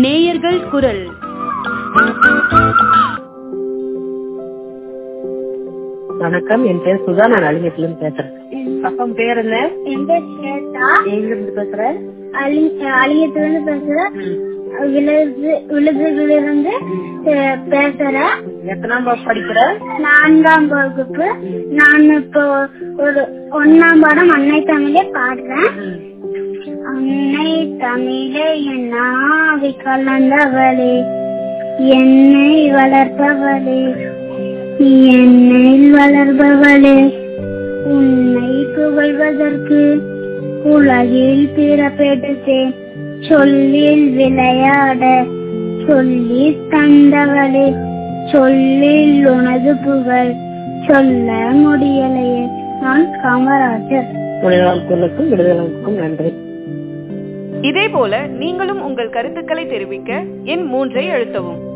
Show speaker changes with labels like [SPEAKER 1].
[SPEAKER 1] நேயர்கள் குரல்
[SPEAKER 2] வணக்கம் என் பேர் சுதா நான் அலிங்கத்துல இருந்து பேசுறேன் பக்கம் பேர் என்ன
[SPEAKER 3] என் பேர் ஸ்வேதா
[SPEAKER 2] எங்க இருந்து பேசுற
[SPEAKER 3] அழியத்திலிருந்து பேசுறேன் விழுது விழுதுகளிலிருந்து அஹ், பேசுறேன்
[SPEAKER 2] எத்தனாம் வகுப்பு படிக்கிற
[SPEAKER 3] நான்காம் வகுப்பு நான் இப்போ ஒரு ஒன்னாம் பாடம் அன்னை தமிழே பாடுறேன் அன்னை தமிழே என் ஆவி கலந்தவளே என்னை வளர்ப்பவளே என்னில் வளர்பவளே உன்னை புகழ்வதற்கு உலகில் பிறப்பெடுத்தேன் சொல்லில் விளையாட சொல்லி தந்தவளே சொல்லில் உனது புகழ் சொல்ல முடியலையே நான் காமராஜர்
[SPEAKER 2] மனிதர்களுக்கும் விடுதலுக்கும் நன்றி
[SPEAKER 4] இதேபோல நீங்களும் உங்கள் கருத்துக்களை தெரிவிக்க எண் மூன்றை அழுத்தவும்